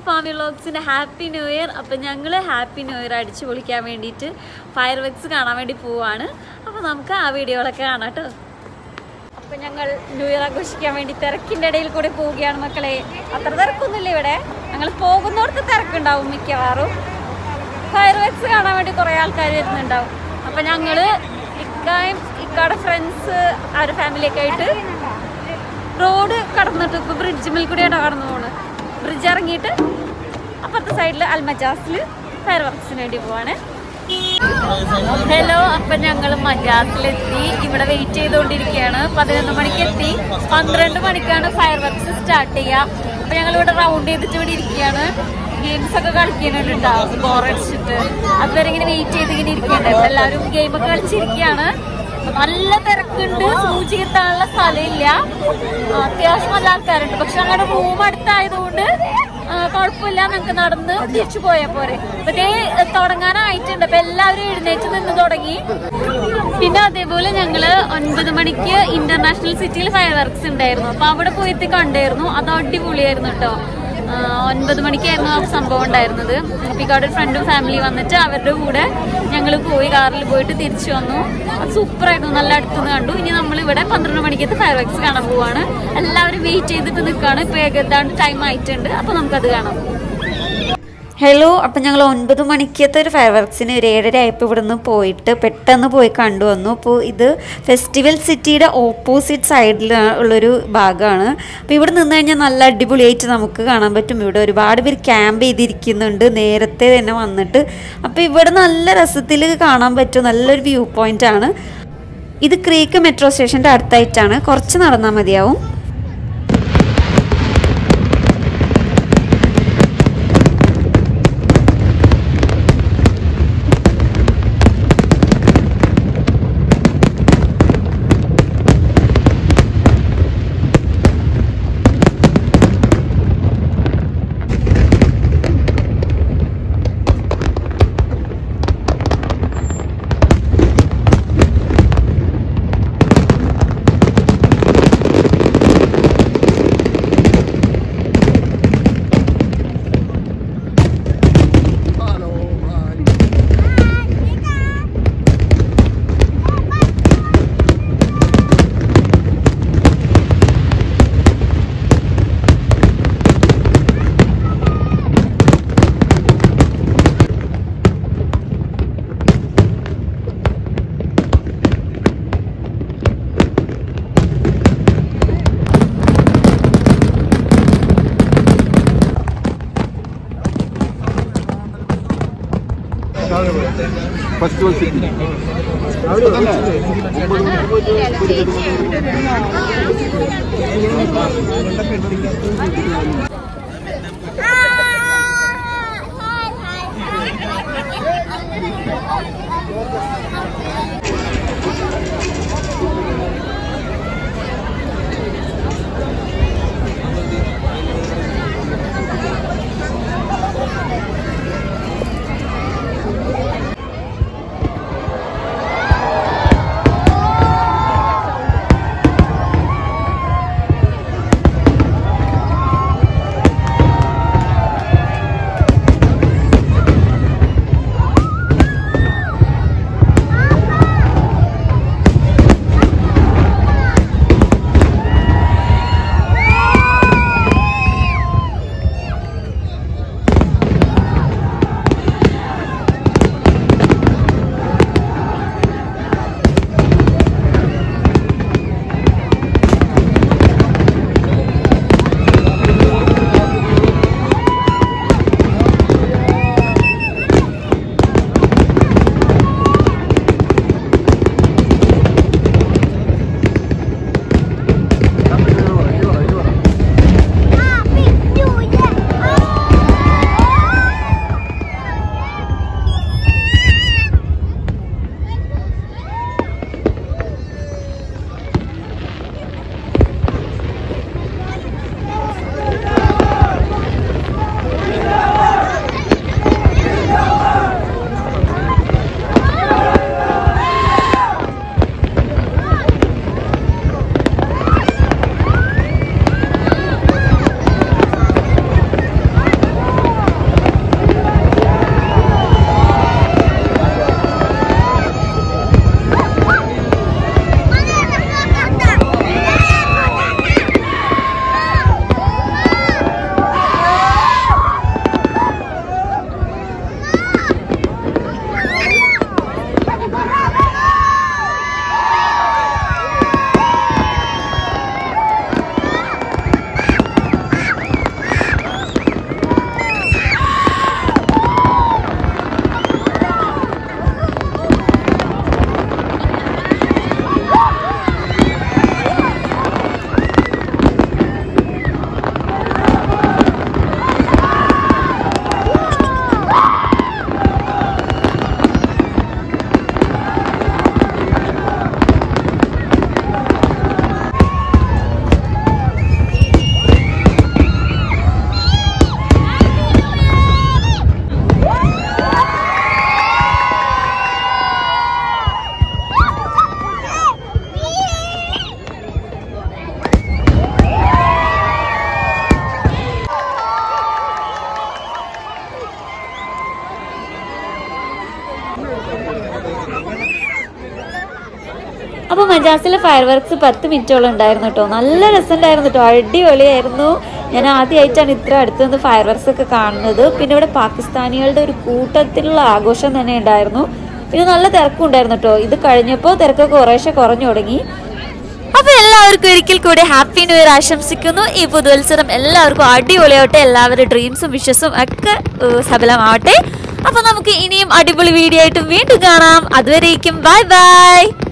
ഫാമി വ്ളോഗ്സിൻ്റെ happy new year അപ്പം ഞങ്ങൾ ഹാപ്പി ന്യൂ ഇയർ അടിച്ചു പൊളിക്കാൻ വേണ്ടിയിട്ട് ഫയർ വർക്ക്സ് കാണാൻ വേണ്ടി പോവാണ് അപ്പോൾ നമുക്ക് ആ വീഡിയോകളൊക്കെ കാണാം കേട്ടോ അപ്പം ഞങ്ങൾ ന്യൂ ഇയർ ആഘോഷിക്കാൻ വേണ്ടി തിരക്കിൻ്റെ ഇടയിൽ കൂടെ പോവുകയാണ് മക്കളെ അത്ര തിരക്കൊന്നുമില്ല ഇവിടെ ഞങ്ങൾ പോകുന്നിടത്ത് തിരക്കുണ്ടാവും മിക്കവാറും ഫയർ വർക്ക്സ് കാണാൻ വേണ്ടി കുറേ ആൾക്കാർ വരുന്നുണ്ടാവും അപ്പം ഞങ്ങൾ ഇക്കായും ഇക്കാടെ ഫ്രണ്ട്സ് അവരുടെ ഫാമിലിയൊക്കെ ആയിട്ട് റോഡ് കടന്നിട്ട് ഇപ്പോൾ ബ്രിഡ്ജ് മേൽ കൂടിയാണ് കടന്നു പോകുന്നത് ബ്രിഡ്ജ് ഇറങ്ങിയിട്ട് അപ്പുറത്തെ സൈഡിൽ അൽമജാസിൽ ഫയർ വർക്ക്സിന് വേണ്ടി പോവാണ് ഹലോ അപ്പം ഞങ്ങൾ മജാസിലെത്തി ഇവിടെ വെയിറ്റ് ചെയ്തുകൊണ്ടിരിക്കുകയാണ് പതിനൊന്ന് മണിക്ക് എത്തി പന്ത്രണ്ട് മണിക്കാണ് ഫയർ വർക്ക്സ് സ്റ്റാർട്ട് ചെയ്യുക അപ്പം ഞങ്ങൾ ഇവിടെ റൗണ്ട് ചെയ്തിട്ട് ഇവിടെ ഇരിക്കുകയാണ് ഗെയിംസ് ഒക്കെ കളിക്കുന്നുണ്ടാവും ബോറടിച്ചിട്ട് അതുവരെ ഇങ്ങനെ വെയിറ്റ് ചെയ്ത് ഇങ്ങനെ ഇരിക്കുന്നുണ്ട് എല്ലാവരും ഗെയിമൊക്കെ കളിച്ചിരിക്കുകയാണ് നല്ല തിരക്കുണ്ട് സൂചി കിട്ടാനുള്ള സ്ഥലമില്ല ആ, അത്യാവശ്യം നല്ല ആൾക്കാരുണ്ട് പക്ഷെ ഞങ്ങളുടെ റൂം അടുത്തായതുകൊണ്ട് ആ, കുഴപ്പമില്ല നമുക്ക് നടന്ന് തിരിച്ചു പോയാൽ പോരെ അപ്പൊ ദേ തുടങ്ങാനായിട്ടുണ്ട് അപ്പൊ എല്ലാവരും എഴുന്നേറ്റ് നിന്ന് തുടങ്ങി പിന്നെ അതേപോലെ ഞങ്ങള് ഒൻപത് മണിക്ക് ഇന്റർനാഷണൽ സിറ്റിയിൽ ഫയർ വർക്ക്സ് ഉണ്ടായിരുന്നു അപ്പൊ അവിടെ പോയിട്ട് കണ്ടായിരുന്നു അത് അടിപൊളിയായിരുന്നു കേട്ടോ ആ, ഒൻപത് മണിക്കായിരുന്നു ആ സംഭവം ഉണ്ടായിരുന്നത് അപ്പോൾ ഇക്കവിടെ ഒരു ഫ്രണ്ടും ഫാമിലി വന്നിട്ട് അവരുടെ കൂടെ ഞങ്ങൾ പോയി കാറിൽ പോയിട്ട് തിരിച്ചു വന്നു അത് സൂപ്പറായിരുന്നു നല്ല അടുത്തുനിന്ന് കണ്ടു ഇനി നമ്മൾ ഇവിടെ പന്ത്രണ്ട് മണിക്കത്തെ ഫയർ വർക്ക്സ് കാണാൻ പോവാണ് എല്ലാവരും വെയിറ്റ് ചെയ്തിട്ട് നിൽക്കുകയാണ് ഇപ്പോൾ ഏകദേശം ടൈം ആയിട്ടുണ്ട് അപ്പോൾ നമുക്കത് കാണാം ഹലോ അപ്പം ഞങ്ങൾ ഒൻപത് മണിക്കത്തെ ഒരു ഫയർ വർക്ക്സിന് ഒരു ഏഴര ആയപ്പോൾ ഇവിടെ നിന്ന് പോയിട്ട് പെട്ടെന്ന് പോയി കണ്ടു വന്നു അപ്പോൾ ഇത് ഫെസ്റ്റിവൽ സിറ്റിയുടെ ഓപ്പോസിറ്റ് സൈഡിൽ ഉള്ളൊരു ഭാഗമാണ് അപ്പോൾ ഇവിടെ നിന്ന് കഴിഞ്ഞാൽ നല്ല അടിപൊളിയായിട്ട് നമുക്ക് കാണാൻ പറ്റും ഇവിടെ ഒരുപാട് പേര് ക്യാമ്പ് ചെയ്തിരിക്കുന്നുണ്ട് നേരത്തെ തന്നെ വന്നിട്ട് അപ്പോൾ ഇവിടെ നല്ല രസത്തിൽ കാണാൻ പറ്റും നല്ലൊരു വ്യൂ പോയിൻ്റ് ആണ് ഇത് ക്രീക്ക് മെട്രോ സ്റ്റേഷൻ്റെ അടുത്തായിട്ടാണ് കുറച്ച് നടന്നാൽ മതിയാവും ഫെസ്റ്റിവൽ സിറ്റി അപ്പോൾ മജാസിലെ ഫയർ വർക്ക്സ് പത്ത് മിനിറ്റോളം ഉണ്ടായിരുന്നു കേട്ടോ നല്ല രസമുണ്ടായിരുന്നു കേട്ടോ അടിപൊളിയായിരുന്നു ഞാൻ ആദ്യമായിട്ടാണ് ഇത്ര അടുത്ത് നിന്ന് ഫയർ വർക്ക്സ് ഒക്കെ കാണുന്നത് പിന്നെ ഇവിടെ പാകിസ്ഥാനികളുടെ ഒരു കൂട്ടത്തിലുള്ള ആഘോഷം തന്നെ ഉണ്ടായിരുന്നു പിന്നെ നല്ല തിരക്കും ഉണ്ടായിരുന്നു കേട്ടോ ഇത് കഴിഞ്ഞപ്പോൾ തിരക്കൊക്കെ കുറേശ്ശെ കുറഞ്ഞു തുടങ്ങി അപ്പൊ എല്ലാവർക്കും ഒരിക്കൽ കൂടി ഹാപ്പി ന്യൂ ഇയർ ആശംസിക്കുന്നു ഈ പുതുവത്സരം എല്ലാവർക്കും അടിപൊളിയാവട്ടെ എല്ലാവരുടെ ഡ്രീംസും വിഷസും ഒക്കെ ഏഹ്, സഫലമാവട്ടെ അപ്പൊ നമുക്ക് ഇനിയും അടിപൊളി വീഡിയോ ആയിട്ട് വീണ്ടും കാണാം അതുവരേക്കും ബൈ ബൈ